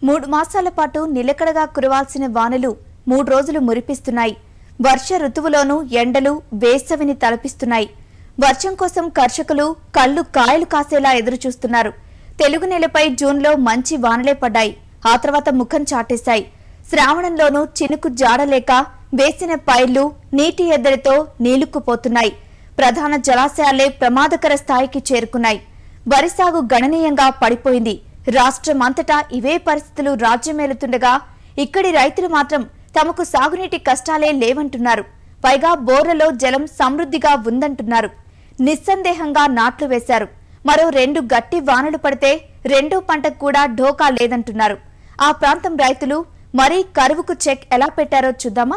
మూడు మాసాల పాటు నిలకడగా కురవాల్సిన వానలు మూడు రోజులు మురిపిస్తున్నాయి వర్ష ఋతువులోనూ ఎండలు వేసవిని తలపిస్తున్నాయి వర్షం కోసం కర్షకులు కళ్ళు కాయలు కాసేలా ఎదురుచూస్తున్నారు తెలుగు నేలపై జూన్లో మంచి వానలే పడ్డాయి ఆ తర్వాత ముఖం చాటేశాయి శ్రావణంలోనూ చినుకు జాడలేక వేసిన పైర్లు నీటి ఎద్దడితో నీలుక్కుపోతున్నాయి ప్రధాన జలాశయాలే ప్రమాదకర స్థాయికి చేరుకున్నాయి వరి సాగు గణనీయంగా పడిపోయింది రాష్ట్రమంతటా ఇవే పరిస్థితులు రాజ్యమేలుతుండగా ఇక్కడి రైతులు మాత్రం తమకు సాగునీటి కష్టాలే లేవంటున్నారు పైగా బోర్లలో జలం సమృద్ధిగా ఉందంటున్నారు నిస్సందేహంగా నాట్లు వేశారు మరో రెండు గట్టి వానలు పడితే రెండో పంటకు కూడా ఢోకా లేదంటున్నారు ఆ ప్రాంతం రైతులు మరీ కరువుకు చెక్ ఎలా పెట్టారో చూద్దామా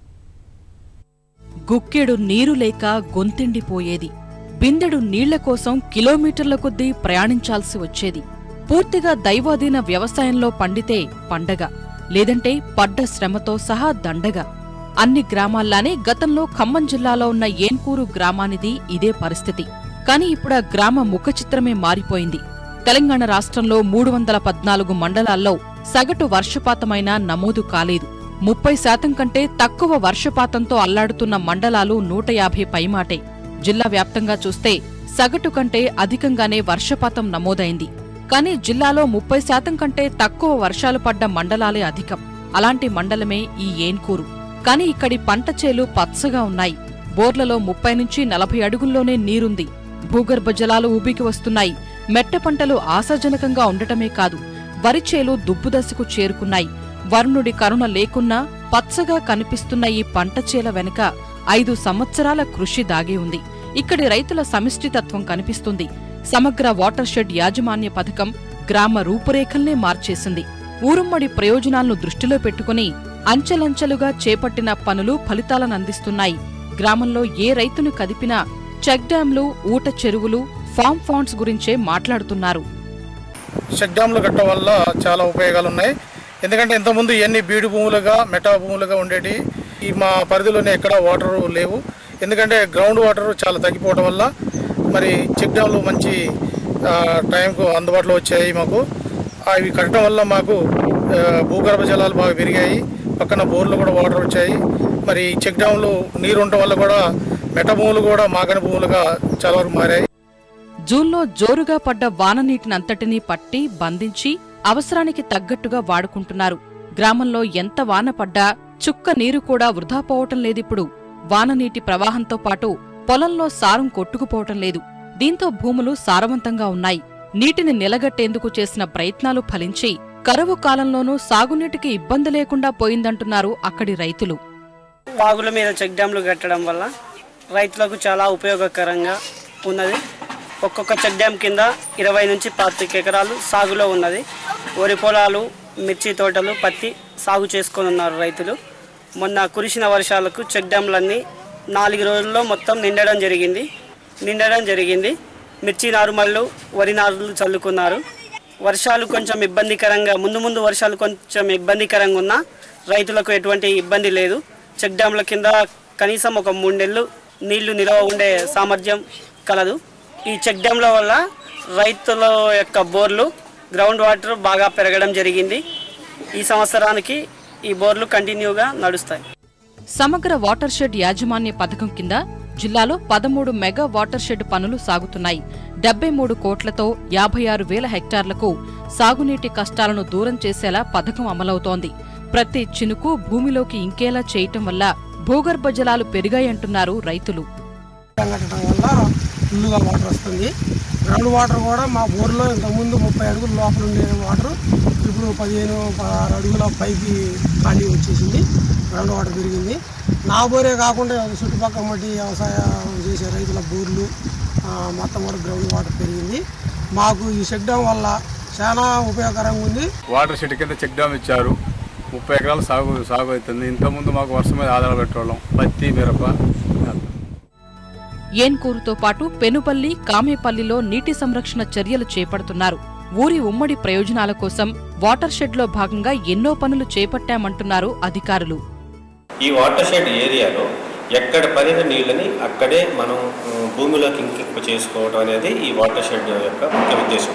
గుక్కెడు నీరు లేక గొంతెండిపోయేది బిందెడు నీళ్ల కోసం కిలోమీటర్ల కొద్దీ ప్రయాణించాల్సి వచ్చేది పూర్తిగా దైవాధీన వ్యవసాయంలో పండితే పండగ లేదంటే పడ్డ శ్రమతో సహా దండగ అన్ని గ్రామాల్లానే గతంలో ఖమ్మం జిల్లాలో ఉన్న ఏన్కూరు గ్రామానిది ఇదే పరిస్థితి కాని ఇప్పుడా గ్రామ ముఖచిత్రమే మారిపోయింది తెలంగాణ రాష్ట్రంలో మూడు వందల పద్నాలుగు మండలాల్లో సగటు వర్షపాతమైనా నమోదు కాలేదు ముప్పై శాతం కంటే తక్కువ వర్షపాతంతో అల్లాడుతున్న మండలాలు నూట యాభై పైమాటే జిల్లా వ్యాప్తంగా చూస్తే సగటు కంటే అధికంగానే వర్షపాతం నమోదైంది కానీ జిల్లాలో ముప్పై శాతం కంటే తక్కువ వర్షాలు పడ్డ మండలాలే అధికం అలాంటి మండలమే ఈ ఏన్కూరు కాని ఇక్కడి పంట చేలు పచ్చగా ఉన్నాయి బోర్లలో ముప్పై నుంచి నలభై అడుగుల్లోనే నీరుంది భూగర్భ జలాలు ఊబికి వస్తున్నాయి మెట్ట పంటలు ఆశాజనకంగా ఉండటమే కాదు వరి చేలు దుబ్బుదశకు చేరుకున్నాయి వరుణుడి కరుణ లేకున్నా పచ్చగా కనిపిస్తున్న ఈ పంట చేల వెనుక ఐదు సంవత్సరాల కృషి దాగి ఉంది ఇక్కడి రైతుల సమిష్టితత్వం కనిపిస్తుంది సమగ్ర వాటర్ షెడ్ యాజమాన్య పథకం గ్రామ రూపురేఖల్నే మార్చేసింది ఊరుమ్మడి ప్రయోజనాలను దృష్టిలో పెట్టుకుని అంచెలంచెలుగా చేపట్టిన పనులు ఫలితాలను అందిస్తున్నాయి గ్రామంలో ఏ రైతును కదిపినా చెక్ డ్యాంలు ఊట చెరువులు ఫామ్ ఫాండ్స్ గురించే మాట్లాడుతున్నారు చెక్ డ్యామ్లు కట్టడం వల్ల చాలా ఉపయోగాలు ఉన్నాయి ఎందుకంటే ఇంతకుముందు ఇవన్నీ బీడు భూములుగా మెటా భూములుగా ఉండేటి ఈ మా పరిధిలోనే ఎక్కడ వాటర్ లేవు ఎందుకంటే గ్రౌండ్ వాటర్ చాలా తగ్గిపోవడం వల్ల మరి చెక్ డ్యామ్లు మంచి ఆ, టైంకు అందుబాటులో వచ్చాయి మాకు అవి కట్టడం వల్ల మాకు ఆ, భూగర్భ జలాలు బాగా పెరిగాయి పక్కన బోర్లు కూడా వాటర్ వచ్చాయి మరి చెక్ డ్యామ్లు నీరు ఉండటం వల్ల కూడా మెట భూములు కూడా మాగని భూములుగా చాలా వరకు మారాయి జూన్లో జోరుగా పడ్డ వాననీటినంతటినీ పట్టి బంధించి అవసరానికి తగ్గట్టుగా వాడుకుంటున్నారు గ్రామంలో ఎంత వాన పడ్డా చుక్క నీరు కూడా వృధా పోవటం లేదిప్పుడు వాననీటి ప్రవాహంతో పాటు పొలంలో సారం కొట్టుకుపోవటం లేదు దీంతో భూములు సారవంతంగా ఉన్నాయి నీటిని నిలగట్టేందుకు చేసిన ప్రయత్నాలు ఫలించి కరువు కాలంలోనూ సాగునీటికి ఇబ్బంది లేకుండా పోయిందంటున్నారు అక్కడి రైతులు వాగుల మీద చెక్ డ్యామ్లు కట్టడం వల్ల రైతులకు చాలా ఉపయోగకరంగా ఉన్నది ఒక్కొక్క చెక్ డ్యామ్ కింద ఇరవై నుంచి పాతిక ఎకరాలు సాగులో ఉన్నది వరి పొలాలు మిర్చి తోటలు పత్తి సాగు చేసుకొని ఉన్నారు రైతులు మొన్న కురిసిన వర్షాలకు చెక్ డ్యామ్లన్నీ నాలుగు రోజుల్లో మొత్తం నిండడం జరిగింది నిండడం జరిగింది మిర్చి నారుమళ్ళు వరి నారులు చల్లుకున్నారు వర్షాలు కొంచెం ఇబ్బందికరంగా ముందు ముందు వర్షాలు కొంచెం ఇబ్బందికరంగా ఉన్నా రైతులకు ఎటువంటి ఇబ్బంది లేదు చెక్ డ్యామ్ల కింద కనీసం ఒక మూడు నెలలు నీళ్లు నిల్వ ఉండే సామర్థ్యం కలదు ఈ చెక్ డ్యామ్ల వల్ల రైతుల యొక్క బోర్లు గ్రౌండ్ వాటర్ బాగా పెరగడం జరిగింది ఈ సంవత్సరానికి ఈ బోర్లు కంటిన్యూగా నడుస్తాయి సమగ్ర వాటర్ షెడ్ యాజమాన్య పథకం కింద జిల్లాలో పదమూడు మెగా వాటర్ షెడ్ పనులు సాగుతున్నాయి డెబ్బై మూడు కోట్లతో యాభై ఆరు వేల హెక్టార్లకు సాగునీటి కష్టాలను దూరం చేసేలా పథకం అమలవుతోంది ప్రతి చినుకు భూమిలోకి ఇంకేలా చేయటం వల్ల భూగర్భ జలాలు పెరిగాయంటున్నారు రైతులు డ్యామ్ కట్టడం వల్ల ఫుల్గా వాటర్ వస్తుంది గ్రౌండ్ వాటర్ కూడా మా బోర్లో ఇంతకుముందు ముప్పై అడుగుల లోపల ఉండే వాటర్ ఇప్పుడు పదిహేను పదహారు అడుగుల పైకి ఖాళీ వచ్చేసింది గ్రౌండ్ వాటర్ పెరిగింది నా బోరే కాకుండా చుట్టుపక్కల మట్టి వ్యవసాయం చేసే రైతుల బోర్లు ఆ, మొత్తం కూడా గ్రౌండ్ వాటర్ పెరిగింది మాకు ఈ చెక్ డ్యామ్ వల్ల చాలా ఉపయోగకరంగా ఉంది వాటర్ షెడ్ కింద చెక్ డ్యామ్ ఇచ్చారు ముప్పై ఎకరాలు సాగు సాగు అవుతుంది ఇంతకుముందు మాకు వర్షం మీద ఆధార పెట్టేవాళ్ళం పత్తి మిరప ఏన్కూరుతో పాటు పెనుపల్లి కామేపల్లిలో నీటి సంరక్షణ చర్యలు చేపడుతున్నారు ఊరి ఉమ్మడి ప్రయోజనాల కోసం వాటర్ షెడ్లో భాగంగా ఎన్నో పనులు చేపట్టామంటున్నారు అధికారులు ఈ వాటర్ షెడ్ ఏరియాలో ఎక్కడ పడిన నీళ్ళని అక్కడే మనం ఆ, భూమిలోకి ఇంకింపు చేసుకోవడం అనేది ఈ వాటర్ షెడ్ యొక్క ముఖ్య ఉద్దేశం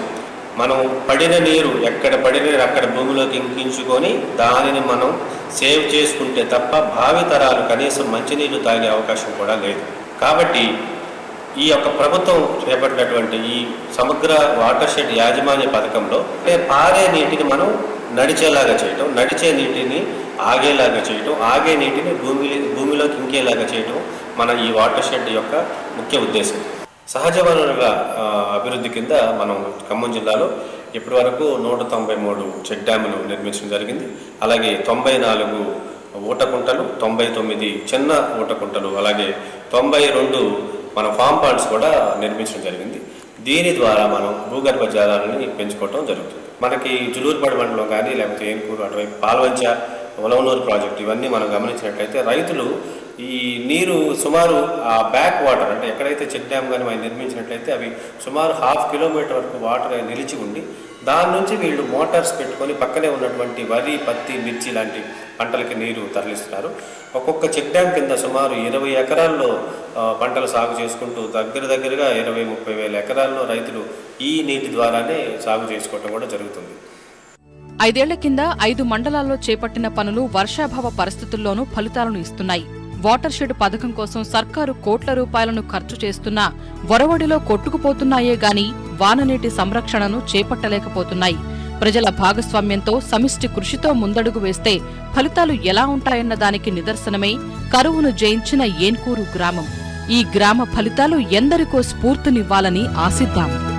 మనం పడిన నీరు ఎక్కడ పడిన నీరు అక్కడ భూమిలోకి ఇంకించుకొని దానిని మనం సేవ్ చేసుకుంటే తప్ప భావి తరాలు కనీసం మంచినీరు తాగే అవకాశం కూడా లేదు కాబట్టి ఈ యొక్క ప్రభుత్వం చేపట్టినటువంటి ఈ సమగ్ర వాటర్ షెడ్ యాజమాన్య పథకంలో అంటే పారే నీటిని మనం నడిచేలాగా చేయటం నడిచే నీటిని ఆగేలాగా చేయటం ఆగే నీటిని భూమి భూమిలోకి ఇంకేలాగా చేయటం మన ఈ వాటర్ షెడ్ యొక్క ముఖ్య ఉద్దేశం సహజ వనరుల ఆ, అభివృద్ధి కింద మనం ఖమ్మం జిల్లాలో ఇప్పటి వరకు నూట తొంభై మూడు చెక్ డ్యాములు నిర్మించడం జరిగింది అలాగే తొంభై నాలుగు ఊటకుంటలు తొంభై తొమ్మిది చిన్న ఊటకుంటలు అలాగే తొంభై రెండు మన ఫామ్ పాండ్స్ కూడా నిర్మించడం జరిగింది దీని ద్వారా మనం భూగర్భ జలాలని పెంచుకోవటం జరుగుతుంది మనకి జులూరుపాడు మండలం కానీ లేకపోతే ఏనుకూరు అటువైపు పాల్వంచ ఉలవనూరు ప్రాజెక్ట్ ఇవన్నీ మనం గమనించినట్లయితే రైతులు ఈ నీరు సుమారు ఆ బ్యాక్ వాటర్ అంటే ఎక్కడైతే చెక్ డ్యామ్ కానీ అవి నిర్మించినట్లయితే అవి సుమారు హాఫ్ కిలోమీటర్ వరకు వాటర్ నిలిచి ఉండి దాని నుంచి వీళ్ళు మోటార్స్ పెట్టుకొని పక్కనే ఉన్నటువంటి వరి పత్తి మిర్చి లాంటి పంటలకి నీరు తరలిస్తున్నారు ఒక్కొక్క చెక్ డ్యామ్ కింద సుమారు ఇరవై ఎకరాల్లో ఆ, పంటలు సాగు చేసుకుంటూ దగ్గర దగ్గరగా ఇరవై ముప్పై వేల ఎకరాల్లో రైతులు ఈ నీటి ద్వారానే సాగు చేసుకోవటం కూడా జరుగుతుంది ఐదేళ్ల కింద ఐదు మండలాల్లో చేపట్టిన పనులు వర్షాభావ పరిస్థితుల్లోనూ ఫలితాలను ఇస్తున్నాయి వాటర్ షెడ్ పథకం కోసం సర్కారు కోట్ల రూపాయలను ఖర్చు చేస్తున్నా వరవడిలో కొట్టుకుపోతున్నాయే గాని వాననీటి సంరక్షణను చేపట్టలేకపోతున్నాయి ప్రజల భాగస్వామ్యంతో సమిష్టి కృషితో ముందడుగు వేస్తే ఫలితాలు ఎలా ఉంటాయన్న దానికి నిదర్శనమే కరువును జయించిన ఏన్కూరు గ్రామం ఈ గ్రామ ఫలితాలు ఎందరికో స్ఫూర్తినివ్వాలని ఆశిద్దాం